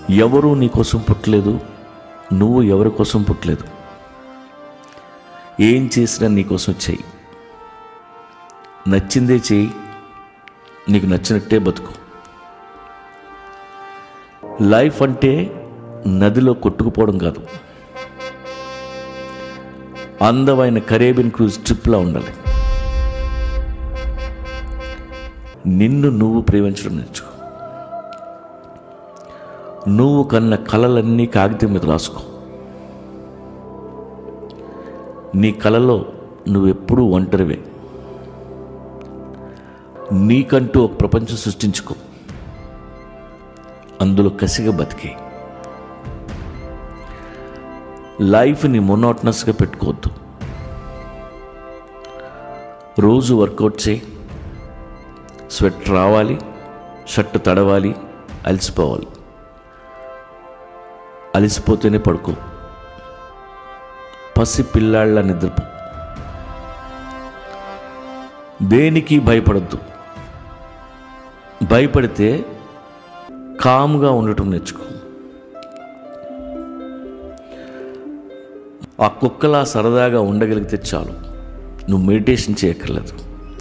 ఎవరు నీ కోసం పుట్టలేదు నువ్వు ఎవరి కోసం పుట్టలేదు ఏం చేసినా నీ కోసం చెయ్యి నచ్చిందే చెయ్యి నీకు నచ్చినట్టే బతుకు లైఫ్ అంటే నదిలో కొట్టుకుపోవడం కాదు అందమైన కరేబియన్ క్రూజ్ ట్రిప్లా ఉండాలి నిన్ను నువ్వు ప్రేమించడం నేర్చుకో నువ్వు కన్న కలలన్నీ కాగితం మీద రాసుకో నీ కలలో నువ్వెప్పుడూ ఒంటరివే నీకంటూ ఒక ప్రపంచం సృష్టించుకో అందులో కసిగా బతికే లైఫ్ని మొనోటనస్గా పెట్టుకోవద్దు రోజు వర్కౌట్ చేయి స్వెట్ రావాలి షర్ట్ తడవాలి అలసిపోవాలి అలసిపోతేనే పడుకో పసి పిల్లాళ్ళ నిద్రపో దేనికి భయపడద్దు భయపడితే కామ్గా ఉండటం నేర్చుకో ఆ కుక్కలా సరదాగా ఉండగలిగితే చాలు నువ్వు మెడిటేషన్ చేయక్కర్లేదు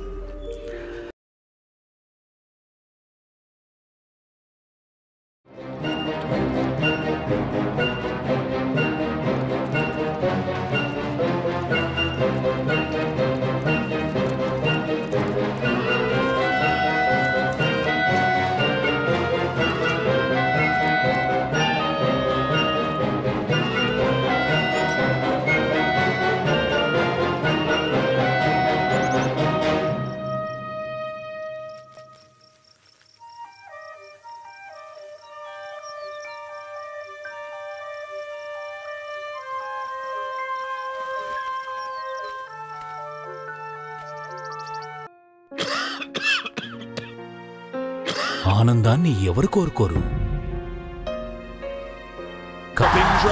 ఆనందాన్ని ఎవరు కోరుకోరు Bindra.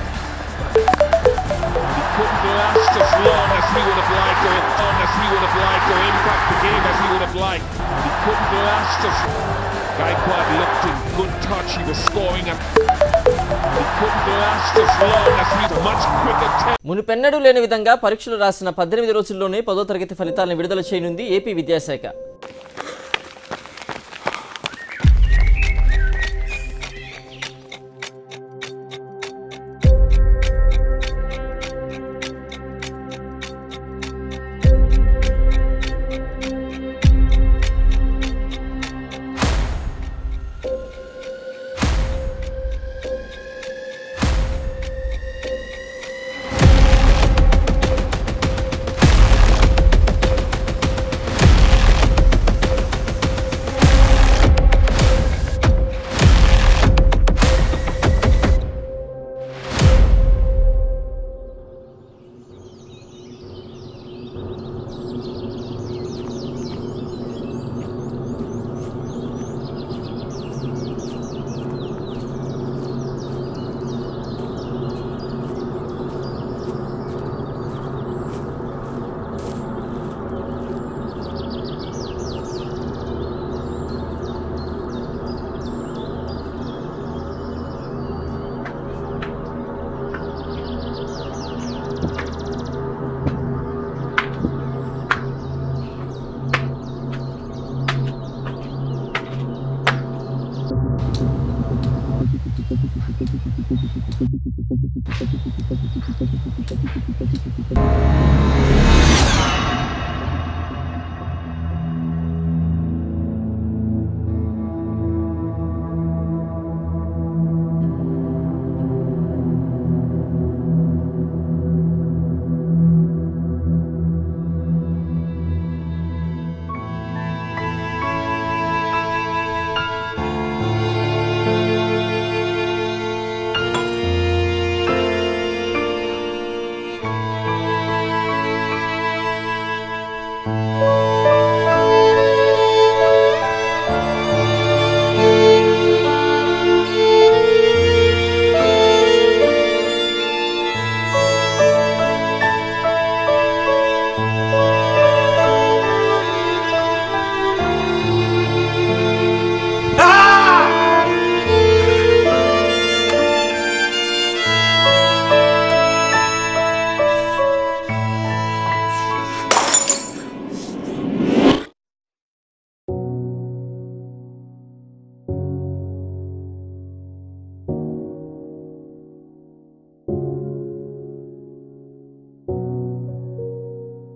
He couldn't last as long as he would have liked or on as he would have liked or impact the game as he would have liked. He couldn't last as Gaikwad looked in good touch, he was scoring and he couldn't last as long as he much quicker tempo. మునుపెన్నడూ లేని విధంగా పరీక్షలు రాసిన పద్దెనిమిది రోజుల్లోనే పదో తరగతి ఫలితాలను విడుదల చేయనుంది ఏపీ విద్యాశాఖ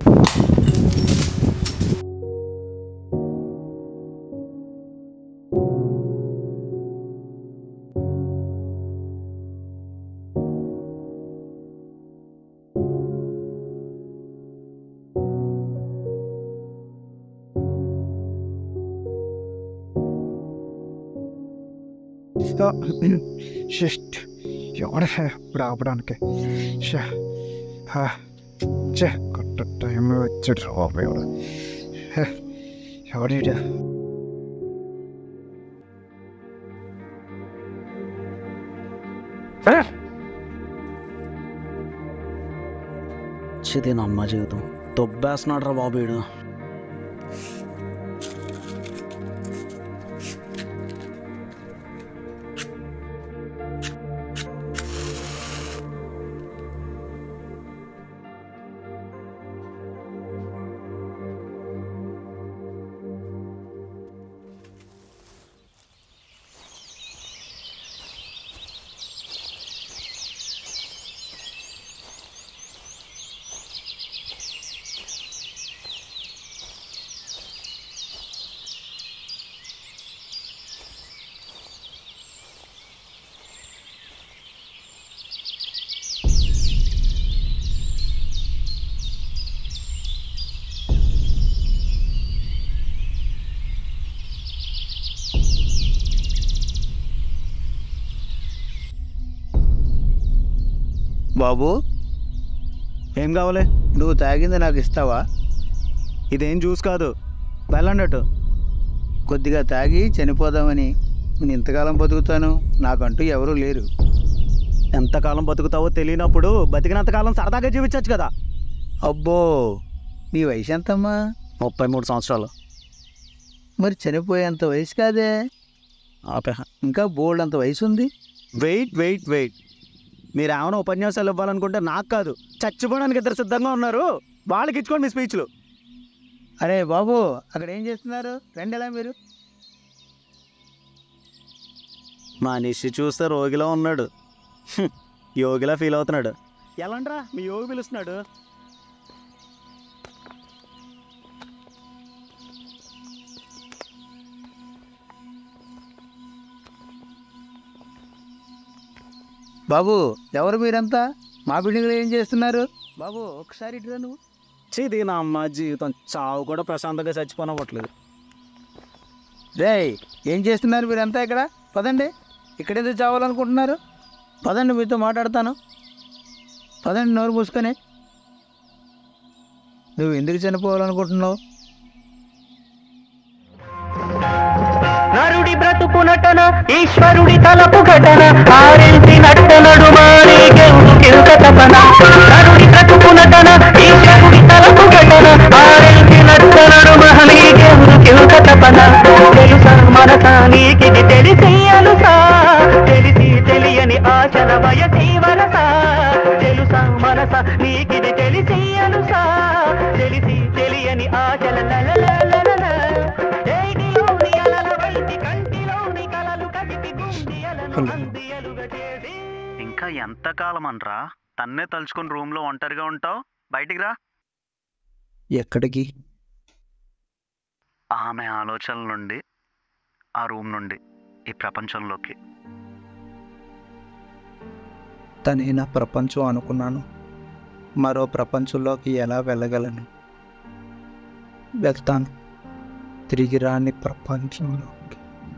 షిస్ట్ ఎవడ ఇప్పుడు ఆపడానికి షా హా, ఛే కరెక్ట్ టైం వచ్చాడు రా బాబు ఎవడు హే, ఎవడీడు చిది నమ్మ జీవితం దొబ్బేస్తున్నాడు రా బాబు వీడు బాబు ఏం కావాలి నువ్వు తాగింది నాకు ఇస్తావా ఇదేం జ్యూస్ కాదు వెళ్ళండటు కొద్దిగా తాగి చనిపోదామని నేను ఇంతకాలం బతుకుతాను నాకంటూ ఎవరూ లేరు ఎంతకాలం బతుకుతావో తెలియనప్పుడు బతికినంతకాలం సరదాగా జీవించవచ్చు కదా అబ్బో నీ వయసు ఎంతమ్మా ముప్పై మూడు సంవత్సరాలు మరి చనిపోయేంత వయసు కాదే ఆపేహ ఇంకా బోల్డ్ అంత వయసు ఉంది వెయిట్ వెయిట్ వెయిట్ మీరు ఏమైనా ఉపన్యాసాలు ఇవ్వాలనుకుంటే నాకు కాదు చచ్చిపోవడానికి ఇద్దరు సిద్ధంగా ఉన్నారు వాళ్ళకి ఇచ్చుకోండి మీ స్పీచ్లు అరే బాబు అక్కడ ఏం చేస్తున్నారు రండి ఎలా మీరు మనిషి చూస్తే రోగిలో ఉన్నాడు హ్మ్, యోగిలా ఫీల్ అవుతున్నాడు ఎలాంట్రా మీ యోగి పిలుస్తున్నాడు బాబు ఎవరు మీరంతా మా బిల్డింగ్లో ఏం చేస్తున్నారు బాబు ఒకసారి ఇటురా నువ్వు చీది నా అమ్మ జీవితం చావు కూడా ప్రశాంతంగా చచ్చిపోనవ్వట్లేదు రేయ్ ఏం చేస్తున్నారు మీరంతా ఇక్కడ పదండి ఇక్కడ ఎందుకు చావాలనుకుంటున్నారు పదండి మీతో మాట్లాడతాను పదండి నోరు మూసుకొని నువ్వు ఎందుకు చనిపోవాలనుకుంటున్నావు నరుడి బ్రతుకు నటన ఈశ్వరుడి తలపు ఘటన ఆరెంటి నట్ట నడుమారే గెలుపు కిరుక తపన నరుడి బ్రతుకు నటన ఈశ్వరుడి తలపు ఘటన ఆరెంటి నట్ట నడుమారే గెలుపు కిరుక తపన తెలుసా మనసా నీకిది తెలిసి అలుసా తెలిసి తెలియని ఆచర వయసి వరస తెలుసా మనస నీకిది తెలిసి అలుసా తెలిసి తెలియని ఆచల లలలలలల. ఏడిలోని అలల వైతి కంటిలోని కలలు కదిపి గుండియలను అందియలుగా చేసి ఇంకా ఎంతకాలం అనరా తన్నే తలుచుకొని రూమ్లో ఒంటరిగా ఉంటావు బయటికి రా ఎక్కడికి ఆమె ఆలోచనల నుండి ఆ రూమ్ నుండి ఈ ప్రపంచంలోకి తనే నా ప్రపంచం అనుకున్నాను మరో ప్రపంచంలోకి ఎలా వెళ్ళగలను వెళ్తాను తిరిగి రాని ప్రపంచంలోకి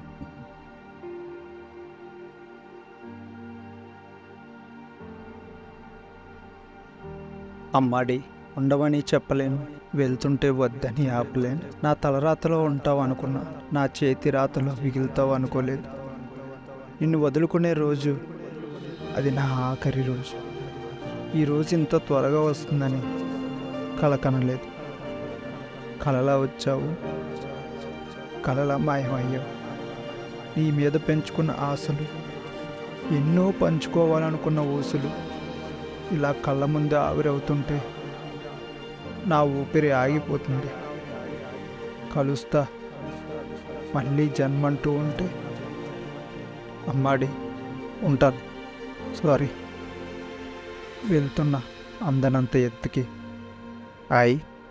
అమ్మాడి ఉండవని చెప్పలేను వెళ్తుంటే వద్దని ఆపలేను నా తలరాతలో ఉంటావు అనుకున్నా నా చేతి రాతలో మిగులుతావు అనుకోలేదు నిన్ను వదులుకునే రోజు అది నా ఆఖరి రోజు ఈ రోజు ఇంత త్వరగా వస్తుందని కల కనలేదు కలలా వచ్చావు కలలా మాయమయ్యావు నీ మీద పెంచుకున్న ఆశలు ఎన్నో పంచుకోవాలనుకున్న ఊసులు ఇలా కళ్ళ ముందే ఆవిరవుతుంటే నా ఊపిరి ఆగిపోతుంది కలుస్తా మళ్ళీ జన్మంటూ ఉంటే అమ్మాడి ఉంటాను సారీ వెళ్తున్నా అందనంత ఎత్తుకి ఐ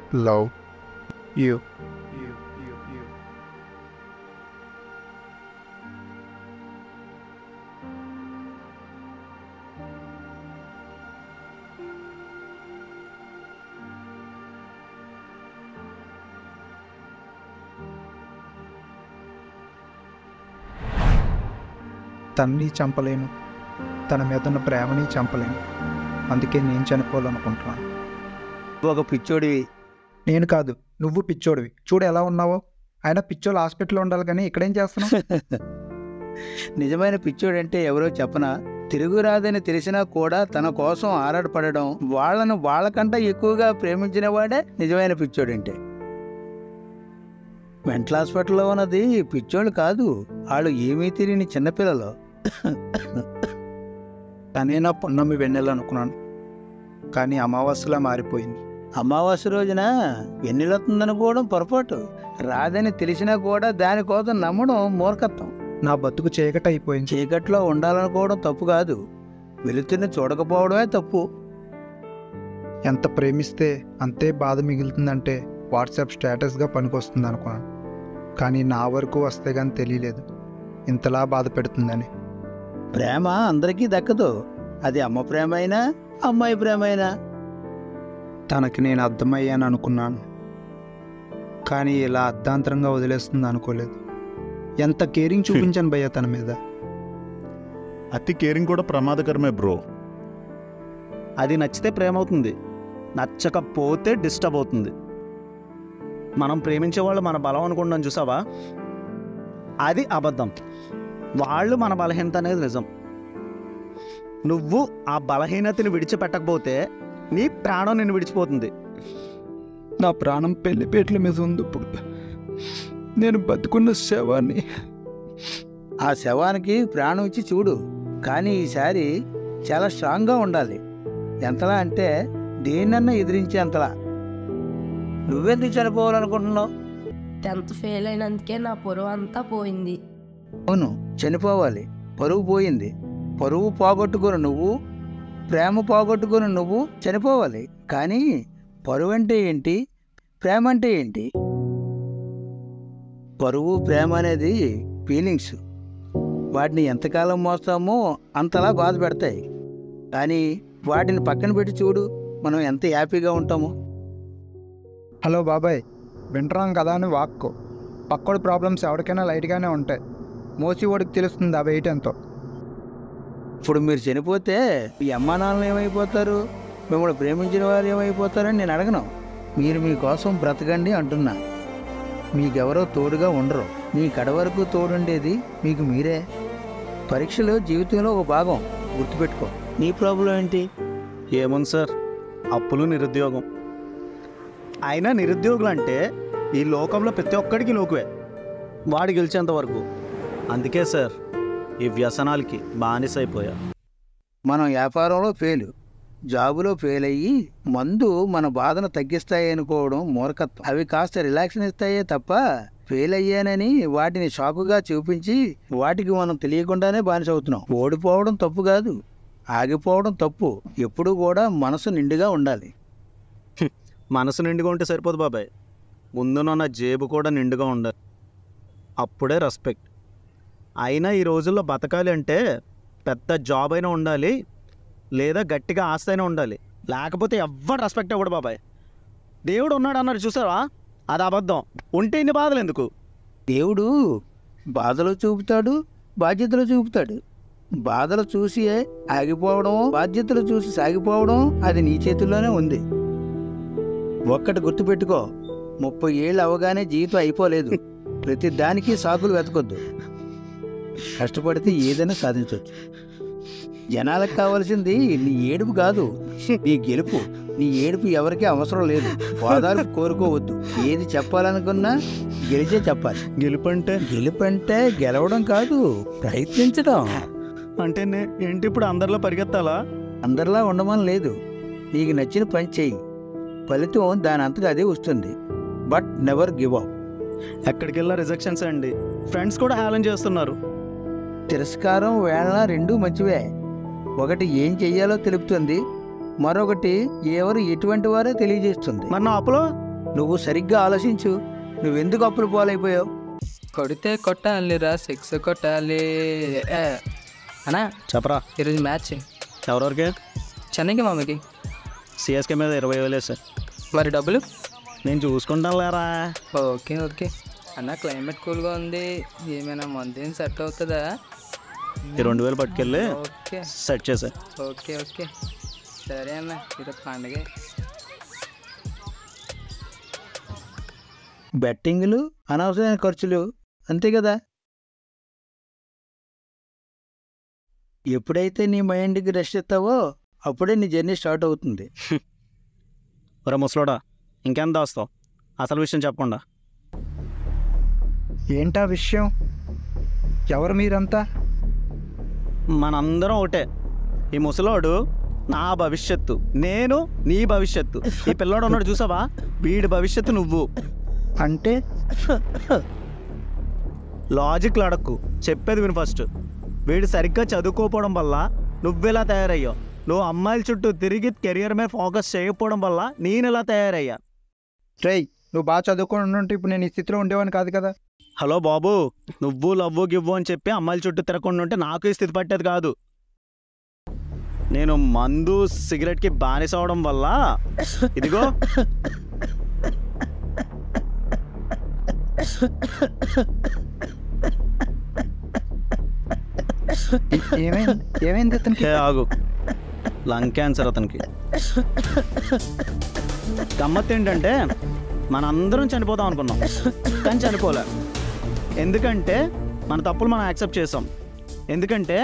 లవ్ యూ తన్ని చంపలేను తన మీద ఉన్న ప్రేమని చంపలేను అందుకే నేను చనిపోవాలనుకుంటున్నాను ఒక పిచ్చోడివి నేను కాదు నువ్వు పిచ్చోడివి చూడు ఎలా ఉన్నావో ఆయన పిచ్చోళ్ళు హాస్పిటల్లో ఉండాలి కానీ ఇక్కడేం చేస్తున్నావు నిజమైన పిచ్చోడంటే ఎవరో చెప్పనా తిరుగురాదని తెలిసినా కూడా తన కోసం ఆరాటపడడం వాళ్ళను వాళ్ళకంటే ఎక్కువగా ప్రేమించిన వాడే నిజమైన పిచ్చోడంటే మెంటల్ హాస్పిటల్లో ఉన్నది పిచ్చోళ్ళు కాదు వాళ్ళు ఏమీ తెలియని చిన్నపిల్లలు తనే నా పున్నమి వెన్నెల అనుకున్నాను కానీ అమావాస్యలా మారిపోయింది అమావాస్య రోజున వెన్నెలొస్తుందనుకోవడం పొరపాటు రాదని తెలిసినా కూడా దానికోసం నమ్మడం మూర్ఖత్వం నా బతుకు చీకటి అయిపోయింది చీకట్లో ఉండాలనుకోవడం తప్పు కాదు వెలుతురిని చూడకపోవడమే తప్పు ఎంత ప్రేమిస్తే అంతే బాధ మిగులుతుందంటే వాట్సాప్ స్టేటస్గా పనికొస్తుంది అనుకున్నాను కానీ నా వరకు వస్తే కానీ తెలియలేదు ఇంతలా బాధ పెడుతుందని ప్రేమ అందరికీ దక్కదు అది అమ్మ ప్రేమ అయినా అమ్మాయి ప్రేమ అయినా తనకి నేను అర్థమయ్యాను అనుకున్నాను కానీ ఇలా అర్ధాంతరంగా వదిలేస్తుంది అనుకోలేదు ఎంత కేరింగ్ చూపించాను భయ్య తన మీద అతి కేరింగ్ కూడా ప్రమాదకరమే బ్రో అది నచ్చితే ప్రేమ అవుతుంది నచ్చకపోతే డిస్టర్బ్ అవుతుంది మనం ప్రేమించే వాళ్ళు మన బలం అనుకుంటాం చూసావా అది అబద్ధం వాళ్ళు మన బలహీనత అనేది నిజం నువ్వు ఆ బలహీనతని విడిచిపెట్టకపోతే నీ ప్రాణం నిన్ను విడిచిపోతుంది నా ప్రాణం పెళ్లిపేట్ల మీద ఉంది ఇప్పుడు నేను బతుకున్న శవాన్ని ఆ శవానికి ప్రాణం ఇచ్చి చూడు కానీ ఈసారి చాలా స్ట్రాంగ్గా ఉండాలి ఎంతలా అంటే దేన్నన్నా ఎదిరించేంతలా నువ్వెందుకు చనిపోవాలనుకుంటున్నావు టెన్త్ ఫెయిల్ అయినందుకే నా పొరువు అంతా పోయింది అవును చనిపోవాలి పరువు పోయింది పరువు పోగొట్టుకుని నువ్వు ప్రేమ పోగొట్టుకుని నువ్వు చనిపోవాలి కానీ పరువు అంటే ఏంటి ప్రేమ అంటే ఏంటి పరువు ప్రేమ అనేది ఫీలింగ్స్ వాటిని ఎంతకాలం మోస్తామో అంతలా బాధ పెడతాయి కానీ వాటిని పక్కన పెట్టి చూడు మనం ఎంత హ్యాపీగా ఉంటామో హలో బాబాయ్ వింటున్నాం కదా అని వాక్కో పక్కోడి ప్రాబ్లమ్స్ ఎవరికైనా లైట్గానే ఉంటాయి మోసి వాడికి తెలుస్తుంది ఆ వెయిట్ ఎంతో ఇప్పుడు మీరు చనిపోతే ఈ అమ్మా నాన్నలు ఏమైపోతారు మిమ్మల్ని ప్రేమించిన వారు ఏమైపోతారని నేను అడగను మీరు మీకోసం బ్రతకండి అంటున్నా మీకెవరో తోడుగా ఉండరు మీ కడ వరకు తోడుండేది మీకు మీరే పరీక్షలు జీవితంలో ఒక భాగం గుర్తుపెట్టుకో నీ ప్రాబ్లం ఏంటి ఏముంది సార్ అప్పులు నిరుద్యోగం అయినా నిరుద్యోగులు అంటే ఈ లోకంలో ప్రతి ఒక్కడికి లోకువే వాడు గెలిచేంత వరకు అందుకే సార్ ఈ వ్యసనాలకి బానిసైపోయా మనం వ్యాపారంలో ఫెయిల్ జాబులో ఫెయిల్ అయ్యి మందు మన బాధను తగ్గిస్తాయి అనుకోవడం మూర్ఖత్వం అవి కాస్త రిలాక్షన్ ఇస్తాయే తప్ప ఫెయిల్ అయ్యానని వాటిని షాకుగా చూపించి వాటికి మనం తెలియకుండానే బానిస అవుతున్నాం ఓడిపోవడం తప్పు కాదు ఆగిపోవడం తప్పు ఎప్పుడూ కూడా మనసు నిండుగా ఉండాలి మనసు నిండుగా ఉంటే సరిపోదు బాబాయ్ ముందున్న జేబు కూడా నిండుగా ఉండాలి అప్పుడే రెస్పెక్ట్ అయినా ఈ రోజుల్లో బతకాలి అంటే పెద్ద జాబ్ అయినా ఉండాలి లేదా గట్టిగా ఆస్తి అయినా ఉండాలి లేకపోతే ఎవ్వరు రెస్పెక్ట్ ఇవ్వడు బాబాయ్ దేవుడు ఉన్నాడు అన్నారు చూసావా అది అబద్ధం ఉంటే ఇన్ని బాధలు ఎందుకు దేవుడు బాధలు చూపుతాడు బాధ్యతలు చూపుతాడు బాధలు చూసి ఆగిపోవడం బాధ్యతలు చూసి సాగిపోవడం అది నీ చేతుల్లోనే ఉంది ఒక్కటి గుర్తుపెట్టుకో ముప్పై ఏళ్ళు అవగానే జీవితం అయిపోలేదు ప్రతి దానికి సాకులు వెతకొద్దు కష్టపడితే ఏదైనా సాధించవచ్చు జనాలకు కావాల్సింది నీ ఏడుపు కాదు నీ గెలుపు నీ ఏడుపు ఎవరికీ అవసరం లేదు ఓదార్పు కోరుకోవద్దు ఏది చెప్పాలనుకున్నా గెలిచే చెప్పాలి గెలుపంటే గెలుపంటే గెలవడం కాదు ప్రయత్నించడం అంటే నే- ఏంటి ఇప్పుడు అందరిలో పరిగెత్తాలా అందరిలా ఉండమని లేదు నీకు నచ్చిన పని చెయ్యి ఫలితం దాని అంతగా అదే వస్తుంది బట్ నెవర్ గివ్ అప్ ఎక్కడికి వెళ్ళినా రిజెక్షన్స్ అండి ఫ్రెండ్స్ కూడా హేళన చేస్తున్నారు తిరస్కారం వేళ రెండూ మంచివే ఒకటి ఏం చెయ్యాలో తెలుపుతుంది మరొకటి ఎవరు ఎటువంటి వారో తెలియజేస్తుంది మరి నా అప్పులో నువ్వు సరిగ్గా ఆలోచించు నువ్వెందుకు అప్పులు పాలైపోయావు కొడితే కొట్టాలిరా సిక్స్ కొట్టాలి ఏ, అన్నా చెప్పరా ఈరోజు మ్యాచ్ ఎవరెవరికి చెన్నైకి మామకి సిఎస్కే మీద ఇరవై వేలు సార్ మరి డబ్బులు నేను చూసుకుంటాను లేరా ఓకే ఓకే అన్న క్లైమేట్ కూల్గా ఉంది ఏమైనా మందేం సెట్ అవుతుందా ఈ రెండు వేలు పట్టుకెళ్ళి ఓకే సెట్ చేసా ఓకే ఓకే సరే అన్న ఇది పండగే బెట్టింగ్లు అనవసరమైన ఖర్చులు అంతే కదా ఎప్పుడైతే నీ మైండ్కి రెస్ట్ ఇస్తావో అప్పుడే నీ జర్నీ స్టార్ట్ అవుతుంది ఒరే ముసలోడా ఇంకేం దాస్తావు అసలు విషయం చెప్పకుండా ఏంటా విషయం ఎవరు మీరంతా మనందరం ఒకటే ఈ ముసలోడు నా భవిష్యత్తు నేను నీ భవిష్యత్తు ఈ పిల్లోడు ఉన్నాడు చూసావా వీడి భవిష్యత్తు నువ్వు అంటే లాజిక్లు అడక్కు చెప్పేది విను ఫస్ట్ వీడు సరిగ్గా చదువుకోకపోవడం వల్ల నువ్వెలా తయారయ్యావు నువ్వు అమ్మాయిల చుట్టూ తిరిగి కెరియర్ మీద ఫోకస్ చేయకపోవడం వల్ల నేను ఇలా తయారయ్యా రేయ్ నువ్వు బాగా చదువుకొని ఉంటే ఇప్పుడు నేను ఈ స్థితిలో ఉండేవాని కాదు కదా హలో బాబు నువ్వు లవ్వు గివ్వు అని చెప్పి అమ్మాయిల చుట్టూ తిరగకుండా ఉంటే నాకు ఈ స్థితి పట్టేది కాదు నేను మందు సిగరెట్కి బానిస అవడం వల్ల ఇదిగో ఏమైంది ఏమైంది అతనికి హే ఆగు లంగ్ క్యాన్సర్ అతనికి గమ్మత్ ఏంటంటే మనందరం చనిపోదాం అనుకున్నాం కానీ చనిపోలే ఎందుకంటే మన తప్పులు మనం యాక్సెప్ట్ చేసాం ఎందుకంటే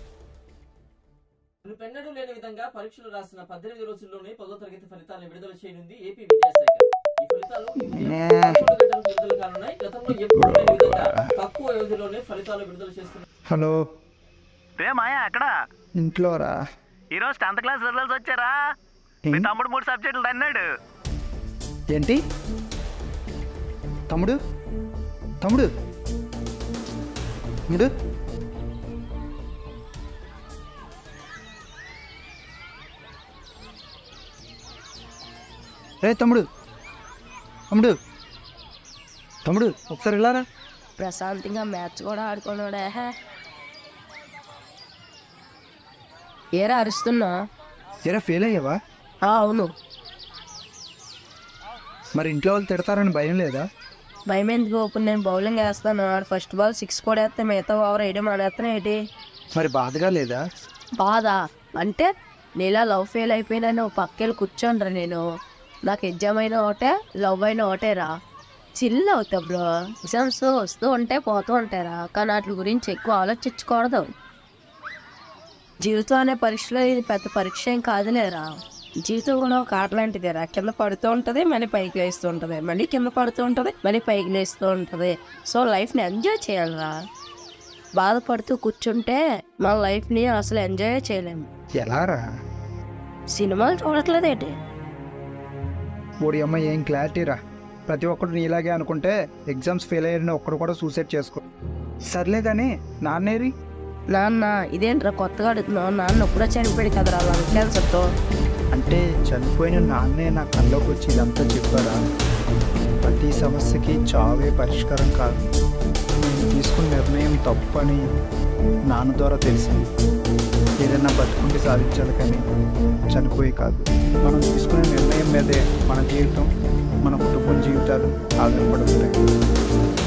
పెన్నడూ లేని విధంగా పరీక్షలు రాసిన పద్దెనిమిది రోజుల్లోనే పదో తరగతి ఫలితాలను విడుదల చేయనుంది ఏపీ విద్యాశాఖ ఈ ఫలితాలు పదకొండు గంటలకు విడుదల కానున్నాయి గతంలో ఎప్పుడూ లేని విధంగా తక్కువ వ్యవధిలోనే ఫలితాలు విడుదల చేస్తున్నారు హలో రే మాయా అక్కడ ఇంట్లోరా ఈరోజు టెన్త్ క్లాస్ రిజల్ట్స్ వచ్చారా మీ తమ్ముడు మూడు సబ్జెక్టులు అన్నాడు ఏంటి తమ్ముడు తమ్ముడు తమ్ముడు రే తమ్ముడు తమ్ముడు తమ్ముడు ఒకసారి వెళ్ళారా ప్రశాంతంగా మ్యాచ్ కూడా ఆడుకున్నాడే హే. ఏరా అరుస్తున్నా ఎరా ఫెయిల్ అయ్యావా ఆ, అవును మరి ఇంట్లో వాళ్ళు తిడతారని భయం లేదా భయం ఎందుకు ఇప్పుడు నేను బౌలింగ్ వేస్తాను ఆడు ఫస్ట్ బాల్ సిక్స్ కూడా వేస్తే మిగతా ఓవర్ వేయడం మానేస్తాను ఏంటి మరి బాధగా లేదా బాధ అంటే నీలా లవ్ ఫెయిల్ అయిపోయినా నువ్వు పక్కెళ్ళి కూర్చోండ్రా నేను నాకు ఎగ్జామ్ అయినా ఒకటే లవ్ అయినా ఒకటే రా చిల్ అవుతా బ్రో ఎగ్జామ్స్ వస్తూ ఉంటే పోతూ ఉంటారా కానీ వాటి గురించి ఎక్కువ ఆలోచించకూడదు జీవితం అనే పరీక్షలో ఇది పెద్ద పరీక్ష ఏం కాదులేరా జీవితం కూడా ఒక ఆట లాంటిదేరా కింద పడుతూ ఉంటుంది మళ్ళీ పైకి లేస్తూ ఉంటుంది మళ్ళీ కింద పడుతూ ఉంటుంది మళ్ళీ పైకి లేస్తూ ఉంటుంది సో లైఫ్ని ఎంజాయ్ చేయాలిరా బాధపడుతూ కూర్చుంటే మన లైఫ్ని అసలు ఎంజాయ్ చేయలేము ఎలారా సినిమాలు చూడట్లేదేంటి ఓడి అమ్మ ఏం క్లారిటీ రా ప్రతి ఒక్కరు నీలాగే అనుకుంటే ఎగ్జామ్స్ ఫెయిల్ అయ్యారని ఒక్కడు కూడా సూసైడ్ చేసుకో సర్లే కానీ నాన్నేరి నాన్న ఇదేంట్రా కొత్తగా అడుగుతున్నావు నాన్న ఎప్పుడో చనిపోయాడు కదరా లంగ్ క్యాన్సర్తో అంటే చనిపోయిన నాన్నే నా కల్లోకి వచ్చి ఇదంతా చెప్పారా ప్రతి సమస్యకి చావే పరిష్కారం కాదు నేను తీసుకున్న నిర్ణయం తప్పని నాన్న ద్వారా తెలిసింది ఏదైనా బతుకుండి సాధించాలి కానీ చనిపోయి కాదు మనం తీసుకునే నిర్ణయం మీదే మన జీవితం మన కుటుంబం జీవితాలు ఆధారపడి ఉంటాయి